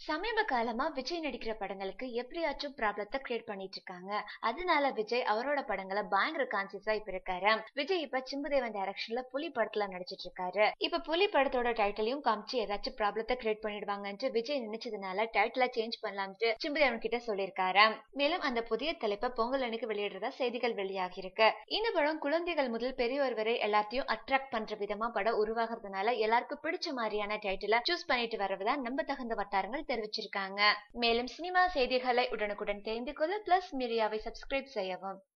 சமீப காலமா விஜய் நடிக்கிற படங்களுக்கு எப்படியாச்சும் ப்ராப்ளத்தை கிரியேட் பண்ணிட்டு இருக்காங்க அதனால விஜய் அவரோட படங்களை பயங்கர கான்சியஸா இப்ப இருக்காரு விஜய் இப்ப சிம்புதேவன் டைரக்ஷன்ல புலி படத்துல நடிச்சிட்டு இருக்காரு இப்ப புலி படத்தோட டைட்டிலையும் காமிச்சு ஏதாச்சும் ப்ராப்ளத்தை கிரியேட் பண்ணிடுவாங்கன்ட்டு விஜய் நினைச்சதுனால டைட்டில சேஞ்ச் பண்ணலாம்னு சிம்புதேவன் கிட்ட சொல்லியிருக்காரு மேலும் அந்த புதிய தலைப்பை பொங்கல் அன்னைக்கு வெளியிடுறதா செய்திகள் வெளியாகி இருக்கு இந்த படம் குழந்தைகள் முதல் பெரியவர் வரை எல்லாத்தையும் அட்ராக்ட் பண்ற விதமா படம் உருவாகிறதுனால எல்லாருக்கும் பிடிச்ச மாதிரியான டைட்டில சூஸ் பண்ணிட்டு வரதா நம்ப தகுந்த வட்டாரங்கள் தெரிவிச்சிருக்காங்க மேலும் சினிமா செய்திகளை உடனுக்குடன் தெரிந்து கொள்ள பிளஸ் மீடியாவை சப்ஸ்கிரைப் செய்யவும்